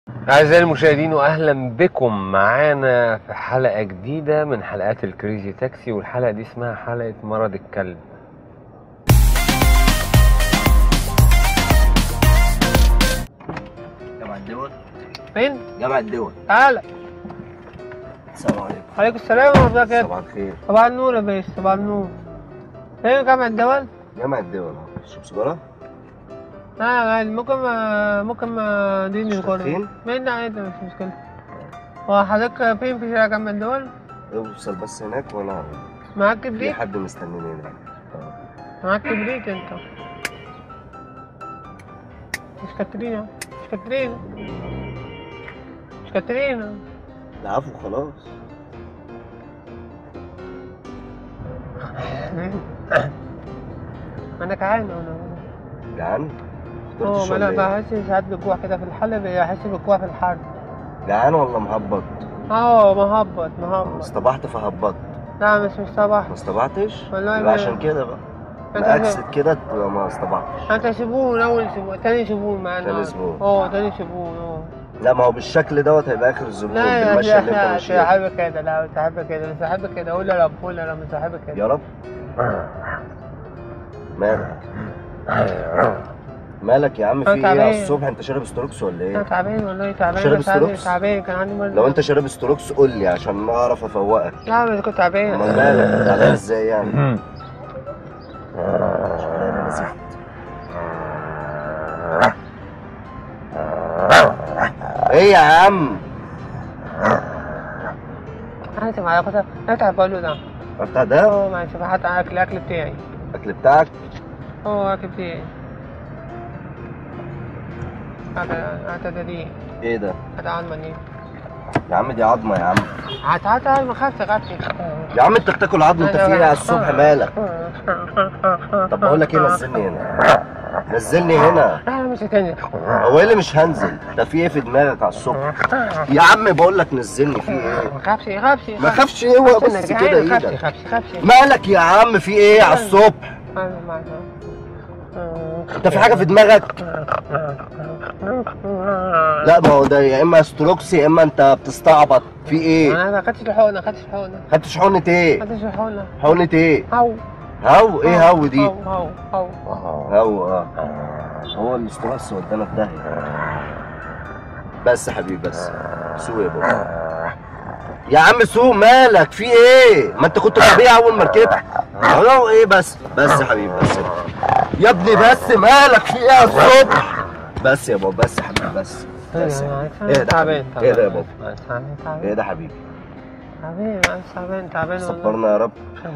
أعزائي المشاهدين وأهلا بكم معانا في حلقة جديدة من حلقات الكريزي تاكسي والحلقة دي اسمها حلقة مرض الكلب جامعة الدول فين؟ جامعة الدول تعالى السلام عليكم عليكم السلام ورحمة الله وبركاته صباح الخير صباح النور يا باشا صباح النور فين جامعة الدول؟ جامعة الدول تشرب سيجارة؟ اه عادي ممكن ما ممكن ما اديني الكورة فين؟ فين عادي مش مشكلة هو حضرتك فين في شارع جامعة الدول؟ اوصل بس هناك وانا معاك في كبريت؟ حد مستنيني هنا معاك كبريت انت مش كاترينا مش كاترينا مش كاترينا العفو خلاص انا جعان انا جعان؟ اه فطرتش ما انا ولا ايه؟ بحس ساعات بالجوع كده في الحلب بحس بالجوع في الحر جعان ولا مهبط؟ اه مهبط مهبط اصطبحت فهبطت لا مش مش صباح ما اصطبحتش؟ والله يبقى ما- عشان كده بقى أنت مأكسد كده تبقى ما اصطبحتش انت شبون اول شبون تاني شبون معانا تاني زبون. اه تاني شبون اه لا ما هو بالشكل دوت هيبقى اخر الزبون لا يا بالمشي اللي انت لا ماشيها صاحبك كده لا صاحبك كده لا صاحبك كده قول يا رب قول يا رب صاحبك كده يا رب مالك مالك يا عم في أنا ايه على تعبان. الصبح انت شارب ستروكس ولا انا ايه؟ تعبان والله تعبان شارب بس عندي- ستروكس؟ تعبان كان عندي مرض لو انت شارب ستروكس قول لي عشان اعرف افوقك لا بس كنت تعبان امال مالك تعبان ازاي يعني؟ شغلانة نزفت. ايه يا عم؟ انا معايا كنت اتعب بقول له ده بتاع ده اه معلش حتى اكل الاكل بتاعي الاكل بتاعك اه اكل بتاعي هذا هذا دي ايه ده؟ هذا علما ايه يا عم دي عظمه يا عم هات هات هات ما خافش خافش يا عم انت بتاكل عظم انت في ايه على الصبح مالك؟ طب بقول لك ايه نزلني هنا نزلني هنا لا مش هتنزل هو ايه اللي مش هنزل؟ ده في ايه في دماغك على الصبح؟ يا عم بقول لك نزلني في ايه؟ ما خافش خافش ما خافش ايه هو بس كده خافش ايدك خافش خافش مالك يا عم في ايه على الصبح؟ انت في حاجه في دماغك؟ لا ما هو ده يا اما ستروكس يا اما انت بتستعبط في ايه؟ انا ما خدتش الحقنه ما خدتش الحقنه خدتش حقنه ما ايه؟ خدتش الحقنه حقنه ايه؟ هو هو ايه هو دي؟ هو هو هو هو اه هو الاسترس ودانا في داهيه بس يا حبيبي بس سوق يا بابا يا عم سوق مالك في ايه؟ ما انت كنت طبيعي اول ما ركبت هو ايه بس بس يا حبيبي بس يا ابني بس مالك في ايه على الصبح؟ بس يا بابا بس يا حبيبي بس بس يا حبيبي. ايه ده تعبان ايه ده يا بابا؟ تعبان ايه تعبان ده حبيبي؟ تعبان تعبان تعبان والله صبرنا يا رب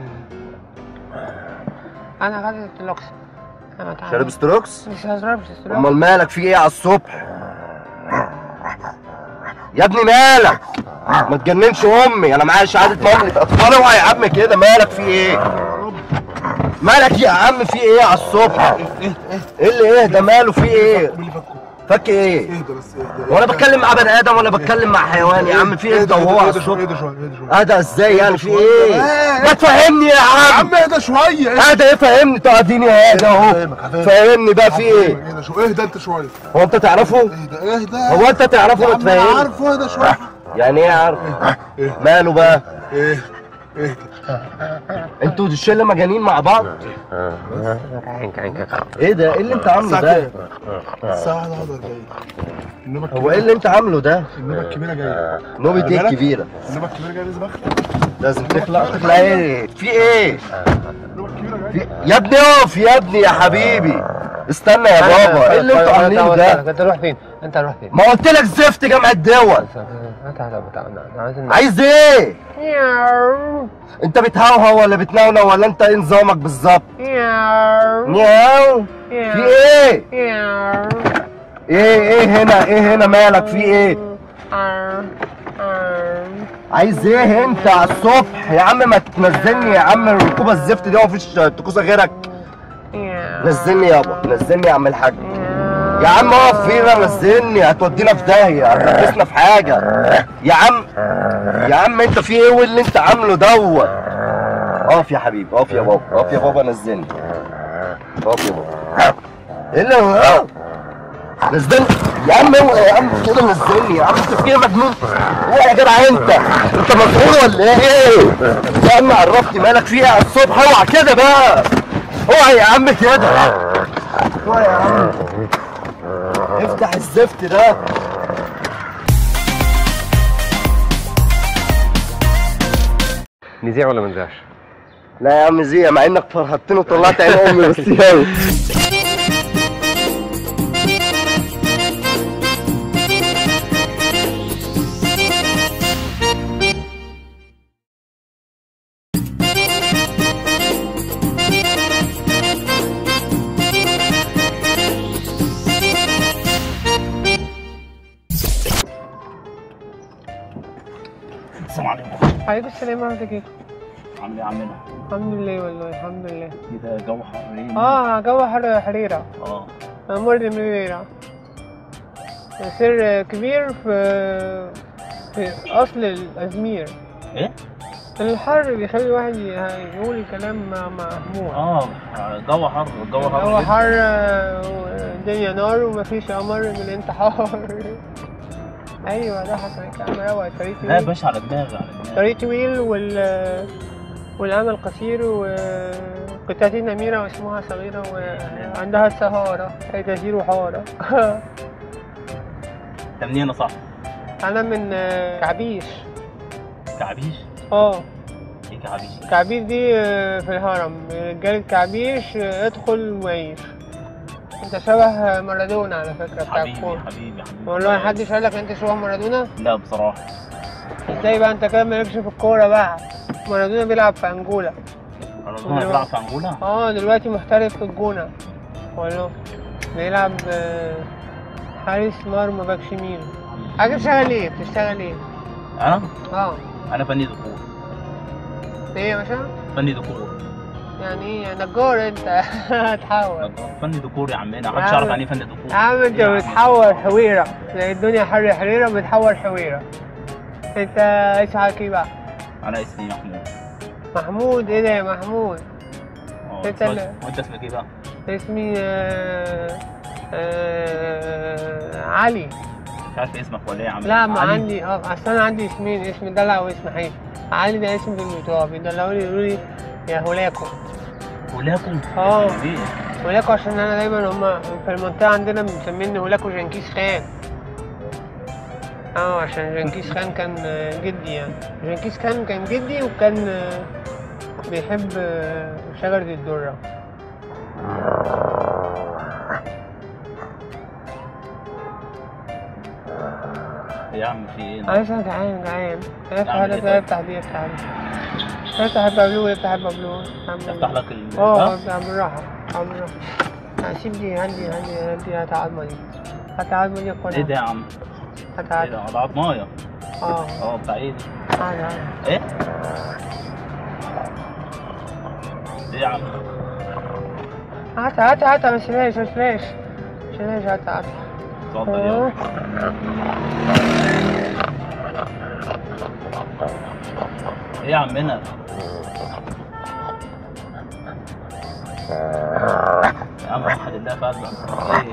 انا خدت التلوكس انا تعبان شارب ستروكس؟ مش هضربش التلوكس امال مالك في ايه على الصبح يا ابني مالك ما تجننش امي انا معايا شهاده مملكه اطفال اوعى يا عم كده مالك في ايه مالك يا عم في ايه على الصبح ايه اللي ايه ده ماله في ايه فك ايه اهدى بس اهدى وانا بتكلم مع بني ادم ولا بتكلم مع حيوان يا عم في ايه ده وهو على اهدى شويه الصبح اهدى شويه اهدى شويه اهدى ازاي يعني في شوية. ايه آه. ما تفهمني يا يا عم عم اهدى شويه اهدى اهدى ايه فهمني تقعديني اهدى اهو هفهمك، هفهمك. فهمني بقى في ايه اهدى شويه اهدى انت شويه هو انت تعرفه اهدى اهدى هو انت تعرفه يا ما عم انا تفهمني عارفه اهدى شويه يعني ايه عارف اهدى ماله بقى اهدى اهدى انتوا الشله مجانين مع بعض ايه ده ايه اللي انت عامله الساعه ده كام؟ الساعه 41 النوبه هو ايه اللي انت عامله ده النوبه الكبيره جايه نوبة ايه بالك؟ الكبيرة النوبه الكبيره جايه لازم اخد لازم تخلع تخلع ايه في ايه النوبه الكبيره في... جايه يا ابني اقف يا ابني يا حبيبي استنى يا بابا ايه اللي انتوا عاملينه ده انت روح فين انت روح فين ما قلت لك زفت جامعة الدول تعالى تعالى عايزين عايز ايه انت بتهوهو ولا بتنونو ولا انت ايه نظامك بالظبط نياو في ايه ايه ايه هنا ايه هنا مالك في ايه عايز ايه انت على الصبح يا عم ما تنزلني يا عم الركوبه الزفت دي هو مفيش طقوسه غيرك نزلني يابا نزلني يا عم الحاج يا عم اقف فينا نزلني هتودينا في داهيه هتلبسنا في حاجه يا عم يا عم انت في ايه واللي انت عامله دوت اقف يا حبيبي اقف يا بابا اقف يا بابا نزلني اقف يا بابا ايه اللي هو نزلني يا عم اوعى يا عم كده نزلني يا عم انت كده مجنون اوعى يا جدع انت انت مسؤول ولا ايه يا عم عرفتني مالك فيها على الصبح اوعى كده بقى اوعى يا عم كده اوعى يا عم افتح الزفت ده نذيع ولا ما نذيعش؟ لا يا عم زي مع انك فرهدتني وطلعت عين امي بس يلا السلام عليكم عليكم السلام ورحمة الله عامل ايه يا عمنا؟ الحمد لله والله الحمد لله كده جو حر ايه؟ اه جو حر حريرة اه أمر مريرة سر كبير في في أصل الأزمير ايه؟ الحر بيخلي الواحد ي- يقول كلام مهموم اه جو حر الجو حر هو جدا. حر الدنيا نار ومفيش أمر من الانتحار أيوة ده حصل كلام روعة طريق لا يا طويل باشا على دماغي على دماغي طريق طويل وال والأمل قصير وقطعتين أميرة واسمها صغيرة وعندها السهارة هي تسير حارة انت منين يا صاحبي؟ أنا من كعبيش كعبيش؟ اه ايه كعبيش؟ كعبيش دي في الهرم رجالة كعبيش ادخل وعيش انت شبه مارادونا على فكرة بتاع حبيبي الكورة حبيبي حبيبي والله محدش قال لك انت شبه مارادونا لا بصراحة ازاي بقى انت كده مالكش في الكورة بقى مارادونا بيلعب في انجولا رمضان بيلعب في انجولا؟ اه دلوقتي محترف في الجونة والله بيلعب آه، حارس مرمى باك شمال حاجة بتشتغل ايه؟ بتشتغل ايه؟ انا؟ اه انا فني ديكور ايه يا باشا؟ فني ديكور يعني ايه نجار انت هتحول فني ديكور يا عمنا يا محدش عم- يعرف يعني ايه فني ديكور يا عم انت إيه يا عم؟ بتحور حويرة زي الدنيا حر حريرة بتحور حويرة انت اسمك ايه بقى؟ انا اسمي محمود محمود ايه ده يا محمود؟ اه انت اللي- وانت اسمك ايه بقى؟ اسمي آه آه علي مش عارف اسمك ولا ايه يا عم لا ما علي؟ عندي اه اصل انا عندي اسمين اسم دلع واسم حيف علي ده اسم بالمتوى بيدلعوني يقولوا لي يا هولاكو ولاكو اه. ليه؟ هولاكو عشان انا دايما هما في المنطقة عندنا مسميني هولاكو جنكيز خان اه عشان جنكيز خان كان آه، جدي يعني جنكيز خان كان جدي وكان آه، بيحب آه، شجرة الدرة يا عم في ايه؟ عايز انا جعان جعان افتح اعمل ايه ده طيب؟ افتح دي افتح دي افتح البابلو افتح البابلو افتح لك ال اه ده؟ افتح بالراحة اه بالراحة هسيب دي عندي عندي عندي هات عظمة دي هات عظمة دي كلها ايه ده يا عم؟ هات ايه عظمة ده؟ ده عضمايه اه اه بتاع ايه دي؟ تعالى تعالى ايه؟ ايه يا عم؟ هات هات هات ما تشيلهاش ما تشيلهاش ما تشيلهاش هات هات اتفضل اه يلا ايه يا عمنا؟ يا عم وحد الله في قلبك ايه؟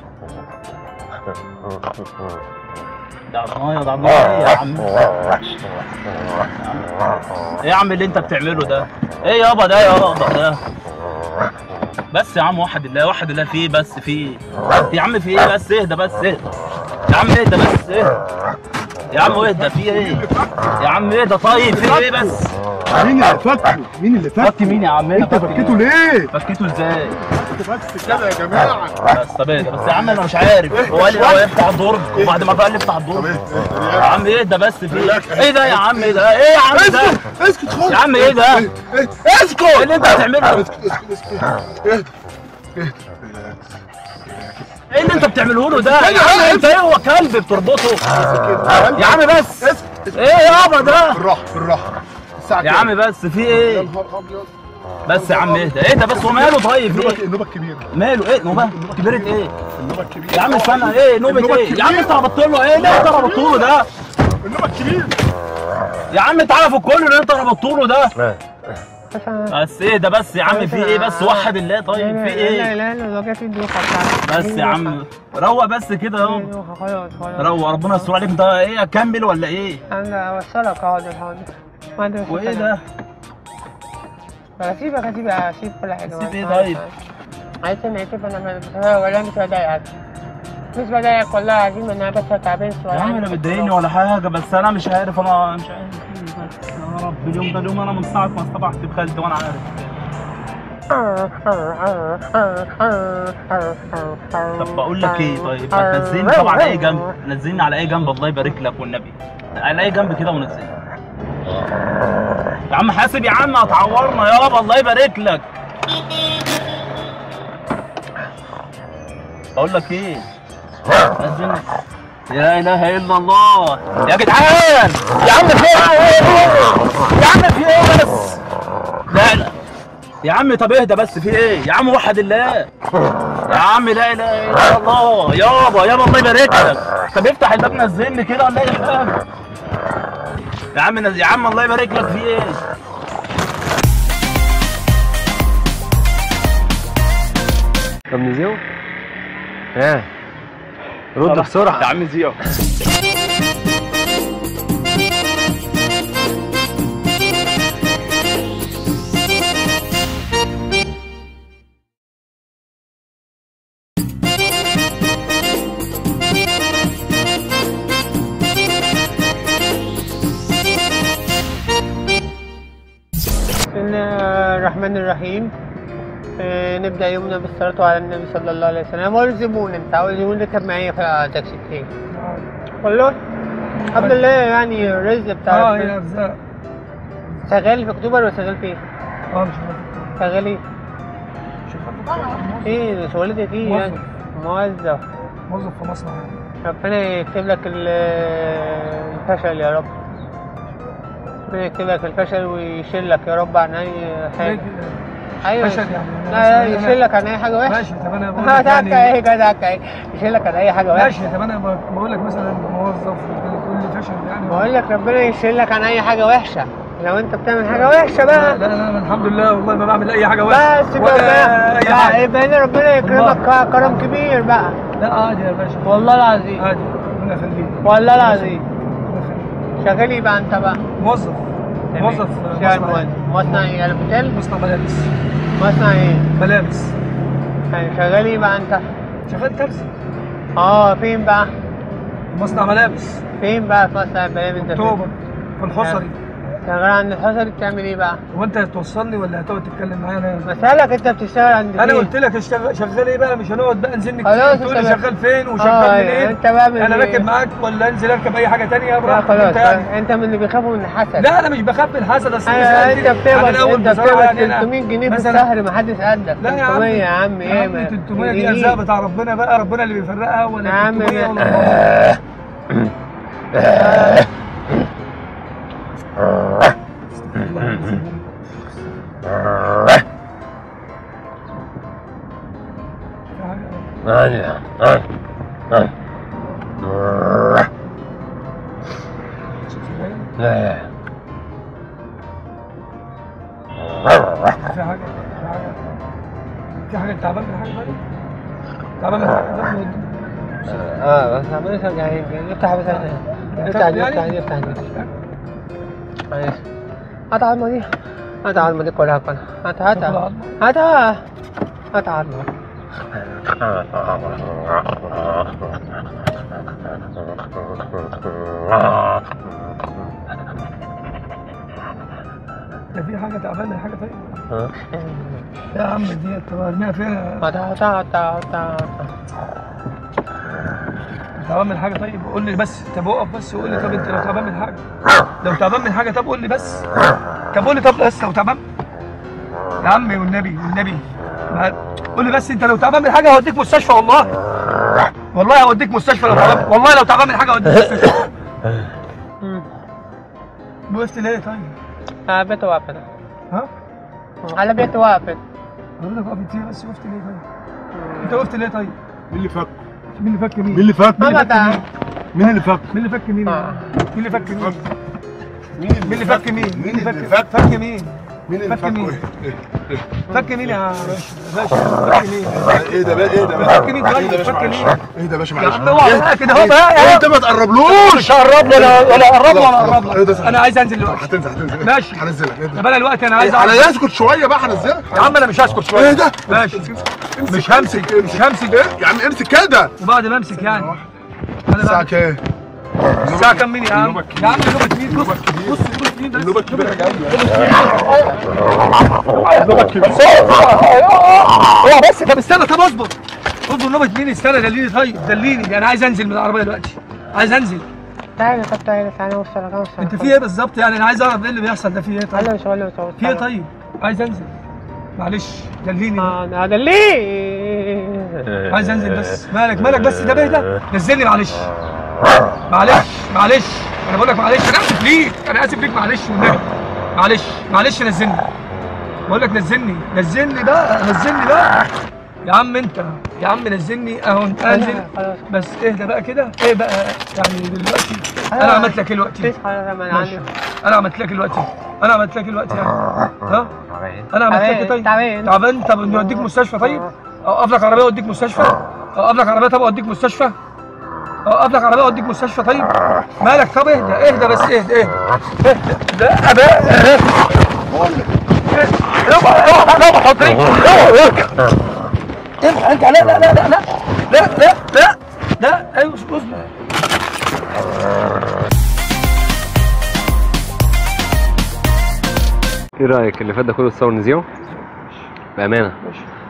ده عضمايه ده عضمايه ايه يا عم؟ ايه يا عم اللي انت بتعمله ده؟ ايه يابا ده يابا ده؟ بس يا عم وحد الله وحد الله في ايه بس في ايه؟ يا عم في ايه بس اهدى بس اهدى يا عم اهدى بس اهدى يا عم اهدى في ايه؟ يا عم اهدى طيب في ايه بس؟ مين اللي فكه؟ مين اللي فكه؟ فك مين يا عم انت فكيته ليه؟ فكيته ازاي؟ انت بس كده يا جماعه بس طب اهدى بس يا عم انا مش عارف هو قال لي هو يفتح الدرج وبعد ما قال لي افتح الدرج يا عم اهدى بس في ايه؟ ايه ده يا عم ايه ده؟ ايه يا عم ده؟ اسكت خالص يا عم ايه ده؟ اسكت ايه اللي انت بتعمله؟ اسكت اسكت اسكت اهدى ايه اللي انت بتعمله له ده؟ يا عم انت ايه هو كلب بتربطه؟ يا عم بس اسكت ايه يابا ده؟ بالراحه بالراحه الساعه يا عم بس في يا ايه؟ نهار ابيض بس يا عم اهدى اهدى بس هو ماله طيب النوبه ايه؟ النوبه الكبيره ماله ايه نوبه؟ كبرت ايه؟ النوبه الكبيره يا عم استنى ايه نوبة النوبة ايه؟ يا عم انت الكبيرة. ربطت له ايه؟ ليه انت ربطت له ده؟ النوبه الكبيره يا عم تعالى في الكل اللي انت ربطت له ده بس أنا- بس ايه ده بس يا عم في ايه بس وحد الله طيب في لا ايه لا لا لا جت الدوخة بتاعتك بس يا عم روق بس كده إيه اهو الدوخة؟ خلاص خلاص روق ربنا يستر عليك انت ايه اكمل ولا ايه انا اوصلك حاضر حاضر ما عندي مشكلة. وايه ده هسيبك هسيبك هسيب كل حاجة هسيب إيه معلش. طيب؟ عايز نعتب انا مش- ولا مش بضايقك مش بضايقك والله العظيم انا بس تعبان شوية يا عم انا بتضايقني ولا حاجه بس انا مش عارف انا مش عارف ايه بس يا رب اليوم ده اليوم انا من ساعه ما اصطبحت بخالتي وانا عارف طب بقول لك ايه طيب ما تنزلني طبعا على اي جنب نزلني على اي جنب الله يبارك لك والنبي على اي جنب كده ونزلني يا عم حاسب يا عم هتعورنا يابا الله يبارك لك بقول لك ايه نزلني لا اله الا الله يا جدعان يا عم في ايه يا عم في ايه بس لا لا يا عم طب اهدى بس في ايه يا عم وحد الله يا عم لا اله الا الله يابا يابا الله يبارك لك طب افتح الباب نزلني كده ولا اي حاجه يا عم نزل يا عم الله يبارك لك في ايه طب نزيو ها رد يا بسرعة عم زيو بسم الله الرحمن الرحيم آه، نبدأ يومنا بالصلاة على النبي صلى الله عليه وسلم أول زبون أنت أول زبون ركب معايا في التاكسي بتاعي والله الحمد لله يعني الرزق بتاع اه ربنا. يا ارزاق شغال في أكتوبر ولا شغال فين؟ اه مش عارف. شغال إيه؟ شغال إيه شغلتك إيه يعني؟ موظف موظف في مصنع ربنا يكتب لك ال- الفشل يا رب ربنا يكتب لك الفشل ويشيلك يا رب عن أي حاجة ايوه فشل يعني. لا لا يشيلك عن اي حاجه وحشه ماشي طب انا بقول اه لك دعك يعني ايه جدعك ايه يشيلك عن اي حاجه وحشه ماشي طب انا بقول لك مثلا موظف تقول لي فشل يعني بقول لك ربنا يشيلك عن اي حاجه وحشه لو انت بتعمل حاجه وحشه لا بقى لا لا الحمد لله والله ما بعمل اي حاجه وحشه بس ولا بقى اي بقى حاجه يبقى هنا ربنا يكرمك كرم كبير بقى لا عادي يا باشا والله العظيم عادي ربنا يخليك والله العظيم ربنا يخليك. شغال ايه بقى انت بقى موظف موظف في شغال مصنع مصنع مصنع ايه البوتيل مصنع ملابس مصنع ايه ملابس يعني شغال ايه بقى انت شغال ترزي اه فين بقى مصنع ملابس فين بقى في مصنع البلاد انت فين؟ اكتوبر في الحصري شغال عند الحصري بتعمل ايه بقى هو انت هتوصلني ولا هتقعد تتكلم معايا انا بسألك انت بتشتغل عند انا فين؟ قلت لك اشتغل شغال ايه بقى مش هنقعد بقى ننزل خلاص تقول لي انت بقى- شغال فين وشغال اه منين انت بقى من انا اللي- راكب معاك ولا انزل اركب اي حاجه تانية لا براحتك خلاص انت يعني انت من اللي بيخافوا من الحسد لا انا مش بخاف من الحسد اصل ايوه سألتني انت بتقبض عن الأول انت بصراحة بتقبض يعني أنا 300 جنيه في مثلا- الشهر محدش قدك لا يا 300 عم يا عم يا ايه عم ما 300 دي ايه؟ ارزاق بتاع ربنا بقى ربنا اللي بيفرقها ولا يا عم 300 ما- ولا لا في حاجه في حاجه في حاجه تعبان من حاجه طيب تعبان من حاجه اه بس عمال شغالين افتح بس افتح دي افتح دي افتح دي معلش هات عظمه دي هات عظمه دي كلها كلها هات هات هات هات عظمه ده في حاجه تعبان من حاجه طيب يا عم دي طب ارميها فين هات هات هات هات هات تعبان من حاجه طيب قول لي بس طب اقف بس وقول لي طب انت لو تعبان من حاجه لو تعبان من حاجه طب قول لي بس طب قول لي طب بس لو تعبان يا عمي والنبي والنبي ما- قول لي بس انت لو تعبان من حاجه هوديك مستشفى والله والله هوديك مستشفى لو تعبان والله لو تعبان من حاجه هوديك مستشفى وقفت ليه طيب؟ على بيت واقف ها؟ على بيت واقف حضرتك وقفت ليه بس وقفت ليه طيب؟ انت وقفت ليه طيب؟ مين اللي فك؟ مين اللي فك مين؟ مين اللي فك؟ ما بتاع مين اللي فك؟ مين اللي فك مين؟ آه. مين اللي فك مين؟ مين مين اللي فك مين؟ مين اللي فك فك؟ فك مين؟ مين اللي فك مين؟ فكه ايه ايه فك مين يا باشا باشا فك مين ايه ده بقى ايه ده بقى فك مين ايه طيب ده يا باشا فك معلش مين ايه ده يا باشا يا معلش عم اوعى بقى كده اهو بقى إيه يا انت ما تقربلوش مش هقرب له ولا ولا اقرب له ولا اقرب إيه ده؟ له انا عايز انزل دلوقتي هتنزل هتنزل ماشي. هنزلك ايه طب ده انا دلوقتي انا عايز على أعرف- اسكت شويه بقى هنزلك يا عم انا مش هسكت شويه ايه ده ماشي امسك، مش همسك امسك، مش همسك ايه يا عم امسك كده وبعد ما امسك يعني انا الساعه بقى كام الساعه كام مين يا عم النوبة يا عم نوبه مين بص بص بص مين بس النوبه الكبيره جايه هو بس طب استنى طب اصبر اصبر نوبه مين استنى دليني طيب دليني انا عايز انزل من العربيه دلوقتي عايز انزل تعالى طب تعالى تعالى وصل لك وصل انت في ايه بالظبط يعني انا عايز اعرف ايه اللي بيحصل ده في ايه تعالى طيب مش هقول لك في ايه طيب عايز انزل معلش دليني اه ده ليه عايز انزل بس مالك مالك بس ده بهدى نزلني معلش معلش معلش انا بقول لك معلش انا اسف ليك انا اسف ليك معلش والنبي معلش معلش نزلني بقول لك نزلني نزلني بقى نزلني بقى يا عم انت يا عم نزلني اهو انت انزل خلاص بس اهدى بقى كده ايه بقى يعني دلوقتي انا عملت لك ايه دلوقتي تصحى لما انا ماشي. عندي انا عملت لك إيه دلوقتي انا عملت لك إيه دلوقتي يعني ها انا عملت لك إيه طيب تعبان تعبان طب نوديك مستشفى طيب اوقف لك عربيه اوديك مستشفى اوقف لك عربيه طب اوديك مستشفى اوقف لك عربيه اوديك مستشفى طيب مالك طب اهدى اهدى بس اهدى اهدى اهدى ده اباء اوعى اوعى لا ما تحطنيش اوعى ارجع ارجع ارجع لا لا لا لا لا لا لا لا ايوه اصبر ايه رايك اللي فات ده كله تصور نزيعه بامانه ماشي